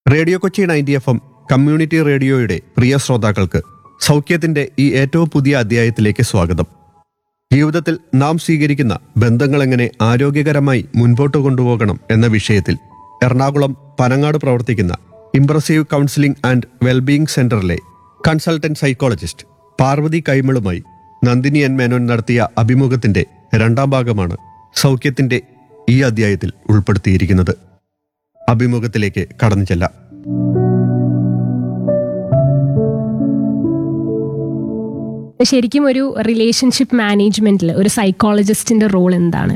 radio Kochi ninety F M community റേഡിയോയുടെ പ്രിയ ശ്രോതാക്കൾക്ക് സൗഖ്യത്തിന്റെ ഈ ഏറ്റവും പുതിയ അധ്യായത്തിലേക്ക് സ്വാഗതം ജീവിതത്തിൽ നാം സ്വീകരിക്കുന്ന ബന്ധങ്ങൾ എങ്ങനെ ആരോഗ്യകരമായി മുൻപോട്ട് കൊണ്ടുപോകണം എന്ന വിഷയത്തിൽ എറണാകുളം പനങ്ങാട് പ്രവർത്തിക്കുന്ന ഇംപ്രസീവ് കൗൺസിലിംഗ് ആൻഡ് വെൽബീയിങ് സെന്ററിലെ കൺസൾട്ടന്റ് സൈക്കോളജിസ്റ്റ് പാർവതി കൈമളുമായി നന്ദിനി എൻ മേനോൻ നടത്തിയ അഭിമുഖത്തിന്റെ രണ്ടാം ഭാഗമാണ് സൗഖ്യത്തിന്റെ ഈ അധ്യായത്തിൽ ഉൾപ്പെടുത്തിയിരിക്കുന്നത് അഭിമുഖത്തിലേക്ക് കടന്നു ചെല്ലാം ശരിക്കും ഒരു റിലേഷൻഷിപ്പ് മാനേജ്മെന്റിൽ ഒരു സൈക്കോളജിസ്റ്റിന്റെ റോൾ എന്താണ്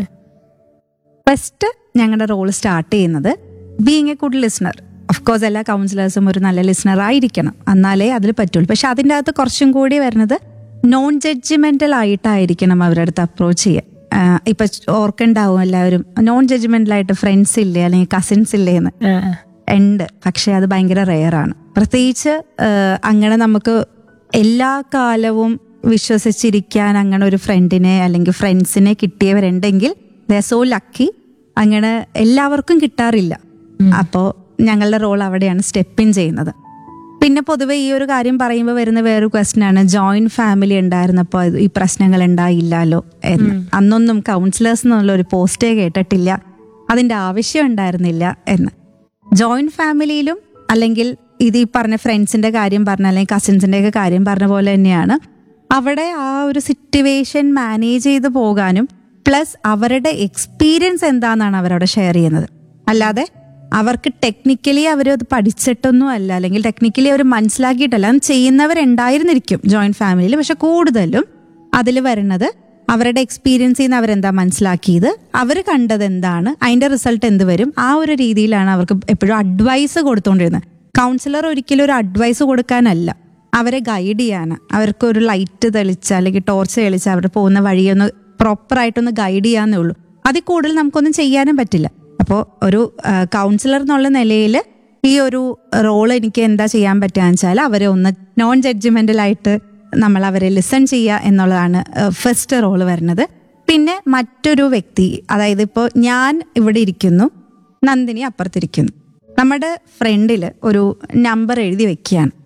ഫസ്റ്റ് ഞങ്ങളുടെ റോൾ സ്റ്റാർട്ട് ചെയ്യുന്നത് being a good listener of course എല്ലാ കൗൺസിലേഴ്സും ഒരു നല്ല ലിസണർ ആയിരിക്കണം എന്നാലേ അതിൽ പറ്റുള്ളൂ പക്ഷെ അതിൻ്റെ അകത്ത് കുറച്ചും കൂടി വരുന്നത് നോൺ ജഡ്ജിമെന്റൽ ആയിട്ടായിരിക്കണം അവരുടെ അടുത്ത് അപ്രോച്ച് ചെയ്യുക ആഹ് ഇപ്പൊ ഓർക്കണ്ടാവും എല്ലാവരും നോൺ ജഡ്ജ്മെന്റലായിട്ട് ഫ്രണ്ട്സ് ഇല്ലേ അല്ലെങ്കിൽ കസിൻസ് ഇല്ലേ എന്ന് ആ, ഉണ്ട് പക്ഷെ അത് ഭയങ്കര റെയർ ആണ് പ്രത്യേകിച്ച് ആഹ് അങ്ങനെ നമുക്ക് എല്ലാ കാലവും വിശ്വസിച്ചിരിക്കാൻ അങ്ങനെ ഒരു ഫ്രണ്ടിനെ അല്ലെങ്കിൽ ഫ്രണ്ട്സിനെ കിട്ടിയവരുണ്ടെങ്കിൽ ദ സോ ലക്കി അങ്ങനെ എല്ലാവർക്കും കിട്ടാറില്ല അപ്പോൾ ഞങ്ങളുടെ റോൾ അവിടെയാണ് സ്റ്റെപ്പ് ഇൻ ചെയ്യുന്നത് പിന്നെ പൊതുവെ ഈ ഒരു കാര്യം പറയുമ്പോൾ വരുന്ന വേറൊരു ക്വസ്റ്റ്യൻ ആണ് ജോയിന്റ് ഫാമിലി ഉണ്ടായിരുന്നപ്പോൾ ഈ പ്രശ്നങ്ങൾ ഉണ്ടായില്ലല്ലോ എന്ന് അന്നൊന്നും കൗൺസിലേഴ്സ് എന്നുള്ള ഒരു പോസ്റ്റേ കേട്ടിട്ടില്ല അതിന്റെ ആവശ്യം ഉണ്ടായിരുന്നില്ല എന്ന് ജോയിന്റ് ഫാമിലിയിലും അല്ലെങ്കിൽ ഇത് ഈ പറഞ്ഞ ഫ്രണ്ട്സിന്റെ കാര്യം പറഞ്ഞ അല്ലെങ്കിൽ കസിൻസിന്റെ ഒക്കെ കാര്യം പറഞ്ഞ പോലെ തന്നെയാണ് അവിടെ ആ ഒരു സിറ്റുവേഷൻ മാനേജ് ചെയ്ത് പോകാനും പ്ലസ് അവരുടെ എക്സ്പീരിയൻസ് എന്താണെന്നാണ് അവരവിടെ ഷെയർ ചെയ്യുന്നത് അല്ലാതെ അവർക്ക് ടെക്നിക്കലി അവർ അത് പഠിച്ചിട്ടൊന്നും അല്ല അല്ലെങ്കിൽ ടെക്നിക്കലി അവർ മനസ്സിലാക്കിയിട്ടല്ല അത് ചെയ്യുന്നവരുണ്ടായിരുന്നിരിക്കും ജോയിന്റ് ഫാമിലിയിൽ പക്ഷെ കൂടുതലും അതിൽ വരുന്നത് അവരുടെ എക്സ്പീരിയൻസിൽ നിന്ന് അവരെന്താ മനസ്സിലാക്കിയത് അവർ കണ്ടത് എന്താണ് അതിന്റെ റിസൾട്ട് എന്ത് വരും ആ ഒരു രീതിയിലാണ് അവർക്ക് എപ്പോഴും അഡ്വൈസ് കൊടുത്തുകൊണ്ടിരുന്നത് കൗൺസിലർ ഒരിക്കലും ഒരു അഡ്വൈസ് കൊടുക്കാനല്ല അവരെ ഗൈഡ് ചെയ്യാനാണ് അവർക്ക് ഒരു ലൈറ്റ് തെളിച്ച് അല്ലെങ്കിൽ ടോർച്ച് തെളിച്ച് അവർ പോകുന്ന വഴിയൊന്ന് പ്രോപ്പറായിട്ടൊന്ന് ഗൈഡ് ചെയ്യാന്നേ ഉള്ളൂ അതിൽ കൂടുതൽ നമുക്കൊന്നും ചെയ്യാനും പറ്റില്ല അപ്പോൾ ഒരു കൗൺസിലർ എന്നുള്ള നിലയിൽ ഈ ഒരു റോൾ എനിക്ക് എന്താ ചെയ്യാൻ പറ്റുകയെന്ന് വെച്ചാൽ അവരെ ഒന്ന് നോൺ ജഡ്ജ്മെന്റലായിട്ട് നമ്മൾ അവരെ ലിസൺ ചെയ്യുക എന്നുള്ളതാണ് ഫസ്റ്റ് റോള് വരുന്നത് പിന്നെ മറ്റൊരു വ്യക്തി അതായത് ഇപ്പോൾ ഞാൻ ഇവിടെ ഇരിക്കുന്നു നന്ദിനി അപ്പുറത്തിരിക്കുന്നു നമ്മുടെ ഫ്രണ്ടിൽ ഒരു നമ്പർ എഴുതി വെക്കുകയാണ്